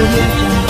audio jungle.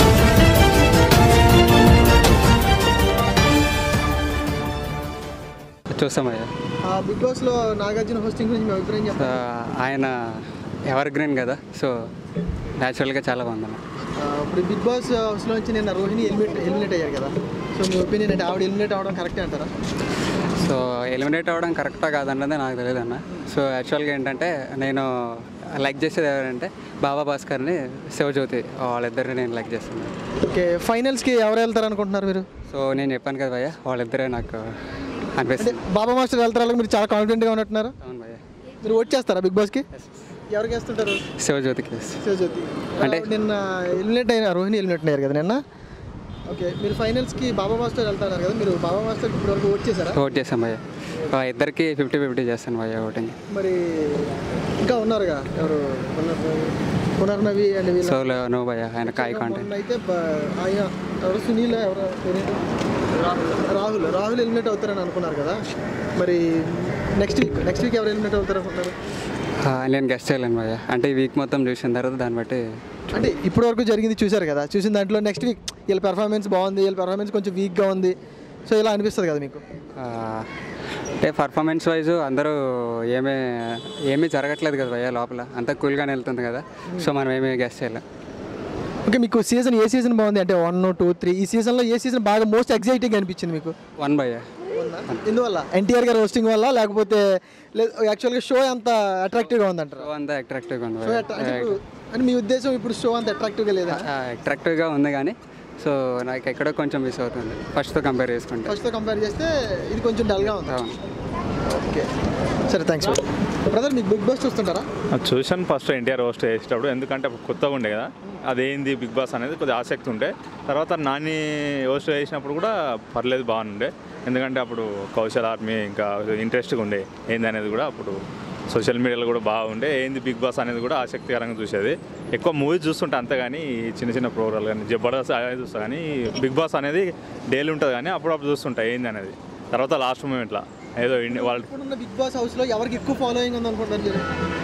చూస్తామయ్యా ఆ big boss లో Nagarjuna hosting గురించి మీ అభిప్రాయం సో చెప్పండి ఆయన ఎవర్ గ్రీన్ కదా సో న్యాచురల్గా చాలా బాగుందన్న ఆ, ఇప్పుడు బిగ్ బాస్ హౌస్ లో నుంచి నిన్న రోహిణి ఎలిమినేట్ ఎలిమినేట్ అయ్యారు కదా సో మీ ఒపీనియన్ అంటే ఆవిడ ఎలిమినేట్ అవ్వడం కరెక్టే అంటారా సో ఎలిమినేట్ అవ్వడం కరెక్టా కాదన్నది నాకు తెలియదు అన్న సో యాక్చువల్గా ఏంటంటే నేను లైక్ చేసేది ఎవరంటే బాబా భాస్కర్ని శివజ్యోతి వాళ్ళిద్దరిని నేను లైక్ చేస్తున్నాను ఓకే ఫైనల్స్ కి ఎవరు వెళ్తారు అనుకుంటున్నారు మీరు సో నేను చెప్పాను కదా భయ్య వాళ్ళిద్దరే నాకు అంటే అనిపిస్తుంది బాబా మాస్టర్ వెళ్తారు మీరు చాలా కాన్ఫిడెంట్ గా ఉన్నట్టున్నారు అవును భయ్య మీరు ఓట్ చేస్తారా బిగ్ బాస్ కి ఎవరికి వేస్తుంటారు శివజ్యోతికి శివజ్యోతి అంటే- ఆ, నిన్న ఎలిమినేట్ అయిన రోహిణి ఎలిమినేట్ అయ్యారు కదా నిన్న ఓకే మీరు ఫైనల్స్ కి బాబా మాస్టర్ వెళ్తారు కదా మీరు బాబా మాస్టర్ ఇప్పుడు వరకు ఓట్ చేశారా ఓట్ చేశాను భయ్య ఆ, ఇద్దరికి ఫిఫ్టీ ఫిఫ్టీ చేస్తాను భయ్య ఓటింగ్ మరి ఇంకా ఉన్నారుగా ఎవరు పునర్నవి పునర్నవి అండ్ వీళ్ళ సో నో భయ్య ఆయన కాయ కాంటాక్ట్ మొన్న అయితే బ- ఆయన ఎవరు సునీల్ ఎవరు పేరేంటి? రాహుల్ రాహుల్ ఎలిమినేట్ అవుతారని అనుకున్నారు కదా మరి నెక్స్ట్ వీక్ నెక్స్ట్ వీక్ ఎవరు ఎలిమినేట్ అవుతారు అనుకుంటున్నారు ఆ, నేను గెస్ట్ చేయలేను భయ్య అంటే ఈ వీక్ మొత్తం చూసిన తర్వాత దాన్ని బట్టి అంటే ఇప్పటి వరకు జరిగింది చూశారు కదా చూసిన దాంట్లో నెక్స్ట్ వీక్ వీళ్ళ పెర్ఫార్మెన్స్ బాగుంది వీళ్ళ పెర్ఫార్మెన్స్ కొంచెం వీక్గా ఉంది సో ఇలా అనిపిస్తుంది కదా మీకు ఆ, అంటే పర్ఫార్మెన్స్ వైజ్ అందరూ ఏమీ ఏమీ జరగట్లేదు కదా భయ్య లోపల అంతా కూల్గానే వెళ్తుంది కదా సో మనం ఏమీ గెస్ట్ చేయలేం ఓకే మీకు సీజన్ ఏ సీజన్ బాగుంది అంటే వన్ టూ త్రీ ఈ సీజన్లో ఏ సీజన్ బాగా మోస్ట్ ఎగ్జైటింగ్ అనిపించింది మీకు వన్ భయ్య ఎందువల్ల ఎన్టీఆర్ గారు హోస్టింగ్ వల్ల లేకపోతే యాక్చువల్గా షో అంత అట్రాక్టివ్గా ఉందంటారు షో అంతా అట్రాక్టివ్గా ఉంది షో అట్రా- అంటే ఇప్పుడు- అని మీ ఉద్దేశం ఇప్పుడు షో అంత అట్రాక్టివ్గా లేదా అట్రాక్టివ్గా ఉంది కానీ సో నాకు ఎక్కడో కొంచెం మిస్ అవుతుంది ఫస్ట్తో కంపేర్ చేసుకుంటే ఫస్ట్తో కంపేర్ చేస్తే ఇది కొంచెం డల్గా ఉంది అవును ఓకే సరే థ్యాంక్స్ బ్రదర్ మీకు బిగ్ బాస్ చూస్తుంటారా అది చూశాను ఫస్ట్ ఎన్టీఆర్ హోస్ట్ చేసేటప్పుడు ఎందుకంటే అప్పుడు కొత్తగా ఉండే కదా అదేంది బిగ్ బాస్ అనేది కొద్దిగా ఆసక్తి ఉండే తర్వాత నాని హోస్ట్ చేసినప్పుడు కూడా పర్లేదు బాగుండే ఎందుకంటే అప్పుడు కౌశల్ ఆర్మీ ఇంకా ఇంట్రెస్ట్గా ఉండే ఏంది అనేది కూడా అప్పుడు సోషల్ మీడియాలో కూడా బాగుండే ఏంది బిగ్ బాస్ అనేది కూడా ఆసక్తికరంగా చూసేది ఎక్కువ మూవీ చూస్తుంటే అంతే కానీ ఈ చిన్న చిన్న ప్రోగ్రాలు కానీ జబర్దస్త్ అనేది చూస్తా కానీ బిగ్ బాస్ అనేది డైలీ ఉంటుంది కానీ అప్పుడప్పుడు చూస్తుంటా ఏంది అనేది తర్వాత లాస్ట్ మూమెంట్లో ఏదో ఇండి- వాళ్ళ ఇప్పుడున్న బిగ్ బాస్ హౌస్లో ఎవరికి ఎక్కువ ఫాలోయింగ్ ఉంది అనుకుంటారు మీరు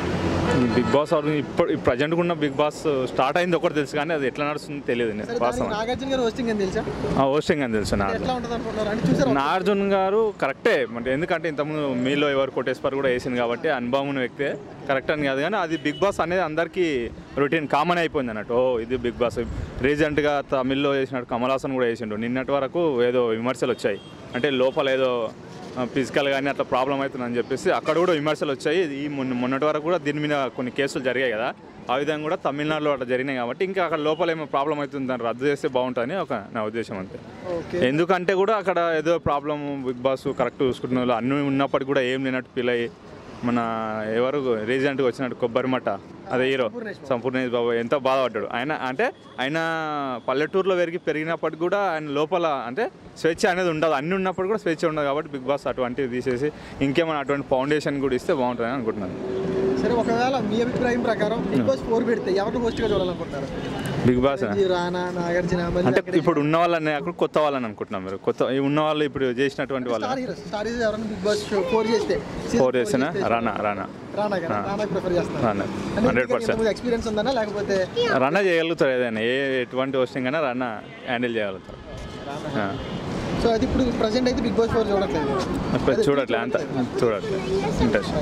బిగ్ బాస్ ఆర్ ఇప్పుడు ప్రజెంట్ ఉన్న బిగ్ బాస్ స్టార్ట్ అయింది ఒకటి తెలుసు కానీ అది ఎట్లా నడుస్తుందో తెలియదు సరే నేను దానికి వాస్తవం నాగార్జున గారు హోస్టింగ్ అని తెలుసా హోస్టింగ్ అని తెలుసు నాకు ఎట్లా ఉంటుంది అనుకుంటున్నారు అంటే చూసారా నాగార్జున గారు కరెక్టే అంటే ఎందుకంటే ఇంతకుముందు మీలో ఎవరు కొట్టేశ్వర్ కూడా వేసింది కాబట్టి అనుభవం ఉన్న వ్యక్తే కరెక్ట్ అని కాదు కానీ అది బిగ్ బాస్ అనేది అందరికీ రొటీన్ కామన్ అయిపోయింది అన్నట్టు ఓ ఇది బిగ్ బాస్ రీసెంట్గా తమిళ్లో వేసినట్టు కమల్ హాసన్ కూడా వేసిండు నిన్నటి వరకు ఏదో విమర్శలు వచ్చాయి అంటే లోపల ఏదో ఫిజికల్ కానీ అట్లా ప్రాబ్లం అవుతుందని చెప్పేసి అక్కడ కూడా విమర్శలు వచ్చాయి ఈ మొన్న మొన్నటి వరకు కూడా దీని మీద కొన్ని కేసులు జరిగాయి కదా ఆ విధంగా కూడా తమిళనాడులో అట్లా జరిగినాయి కాబట్టి ఇంకా అక్కడ లోపల ఏమో ప్రాబ్లం అవుతుంది దాన్ని రద్దు చేస్తే బాగుంటుందని ఒక నా ఉద్దేశం అంతే ఓకే ఎందుకంటే కూడా అక్కడ ఏదో ప్రాబ్లం బిగ్ బాస్ కరెక్ట్ చూసుకుంటున్న వాళ్ళు అన్నీ ఉన్నప్పటికీ కూడా ఏం లేనట్టు ఫీల్ అయ్యి మన ఎవరు రీసెంట్గా వచ్చినట్టు కొబ్బరి మట్ట అదే హీరో సంపూర్ణేష్ బాబు ఎంత బాధపడ్డాడు ఆయన అంటే ఆయన పల్లెటూరులో పెరిగి పెరిగినప్పటికి కూడా ఆయన లోపల అంటే స్వేచ్ఛ అనేది ఉండదు అన్ని ఉన్నప్పుడు కూడా స్వేచ్ఛ ఉండదు కాబట్టి బిగ్ బాస్ అటువంటివి తీసేసి ఇంకేమైనా అటువంటి ఫౌండేషన్ కూడా ఇస్తే బాగుంటుందని అనుకుంటున్నాను సరే ఒకవేళ మీ అభిప్రాయం ప్రకారం బిగ్ బాస్ ఫోర్ పెడితే ఎవరిని హోస్ట్గా చూడాలనుకుంటారు బిగ్ బాస్ చిరంజీవి, రానా నాగార్జున మళ్ళీ అంటే వెంకటేష్. ఇప్పుడు ఉన్న వాళ్ళని అక్కడ కొత్త వాళ్ళని అనుకుంటున్నాం మీరు కొత్త ఈ ఉన్న వాళ్ళు ఇప్పుడు చేసినటువంటి వాళ్ళు స్టార్ హీరోస్ స్టార్ హీరోస్ ఎవరైనా బిగ్ బాస్ షో ఫోర్ చేస్తే season ఫోర్ four చేసినా చేస్తే రానా రానా రానా గారు రానా ప్రిఫర్ చేస్తున్నారు రానా హండ్రెడ్ పర్సెంట్ ఎక్స్పీరియన్స్ ఉందన్నా లేకపోతే రన్ చేయగలుగుతారు ఏదైనా ఏ ఎటువంటి హోస్టింగ్ అయినా రన్ హ్యాండిల్ చేయగలుగుతారు ఆ. సో అది ఇప్పుడు ప్రజెంట్ అయితే బిగ్ బాస్ ఫోర్ చూడట్లేదు ఇప్పుడు చూడట్లే అంత చూడట్లే ఇంట్రెస్ట్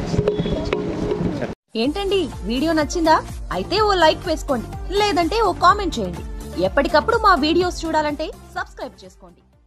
ఏంటండి వీడియో నచ్చిందా అయితే ఓ లైక్ వేసుకోండి లేదంటే ఓ కామెంట్ చేయండి ఎప్పటికప్పుడు మా వీడియోస్ చూడాలంటే సబ్స్క్రైబ్ చేసుకోండి